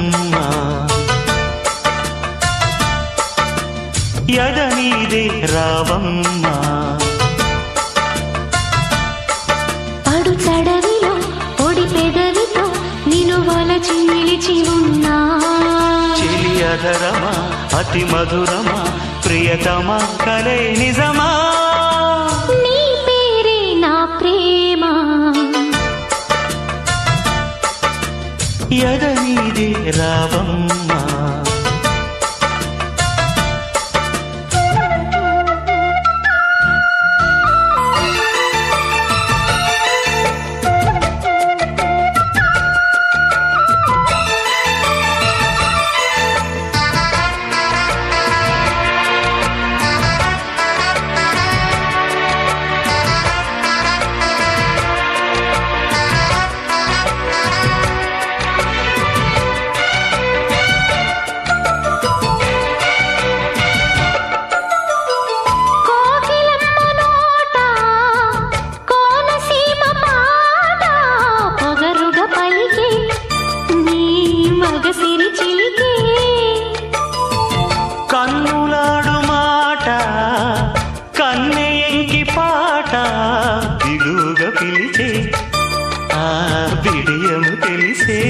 రావమ్మ ఎద నీదే రావమ్మ పడు చడవిలో పొడి పెదవితో నిను వలచి నిలిచి ఉన్నా చెలి అధరమా అతి మధురమా ప్రియతమా కలే నిజమా నీ పేరే నా ప్రేమ ఎద నీదే రావమ్మ కోకిలమ్మ నోట కోనసీమ పాట పొగరుగా పలికే నీ మగసిరి చిలికే కన్నులాడు మాట కన్నె ఎంకి పాట దిగుగా పిలిచే ఆ బిడియము తెలిసే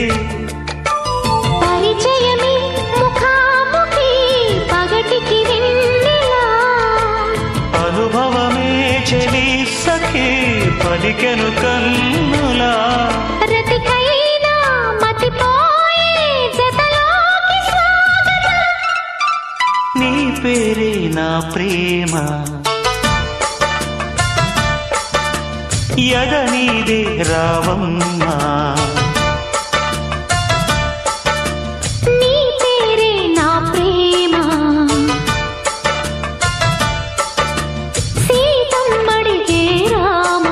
పరిచయమే ముఖాముఖి పగటికి వెన్నెలా అనుభవమే చెలి సఖి పలికెను కన్నులా రతికైనా మతిపోయే జతలోకి స్వాగతం నీ పేరే నా ప్రేమ ఎద నీదే రావమ్మ నీ పేరే నా ప్రేమ సీతమ్మడిగే రామా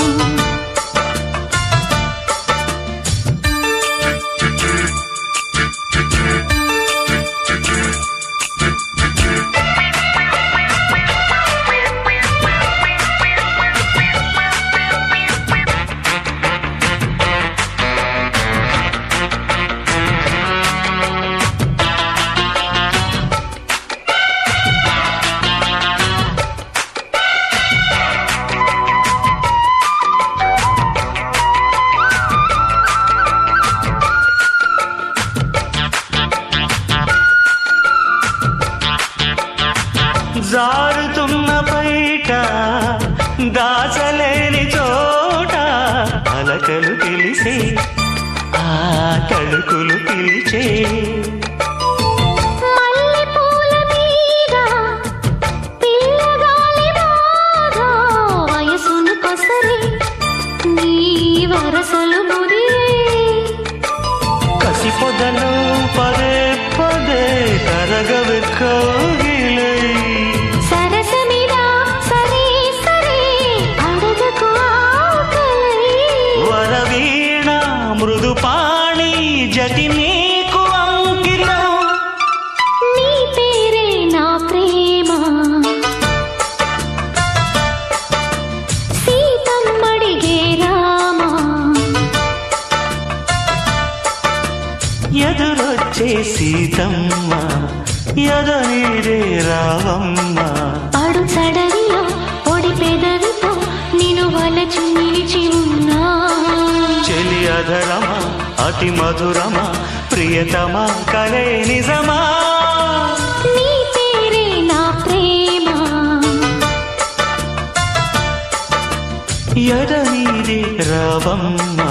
జారుతున్న బయట దాచలేని చోట అలకలు తెలిసే ఆ తడుకులు పిలిచే మల్లెపూల మీద పిల్లగాలి బాధ వయసును కొసరి నీ వరసలు ముదిరే కసి పొదలు పదే పదే కరగవె కౌగిలై సరసమిదా సరే సరే అడగకు ఆకలై వరవీణ మృదుపాణి జతి నీకు అంకితం నీ పేరే నా ప్రేమ సీతమ్మడిగే రామా ఎదురొచ్చే సీతమ్మ ఎదనీరే రావమ్మ పడు చడవిలో పొడి పెదవితో నిన్ను వలచి నిలిచి ఉన్నా చెలి అధరమా అతి మధురమా ప్రియతమా కలే నిజమా నీ పేరే నా ప్రేమ ఎదనీరే రావమ్మ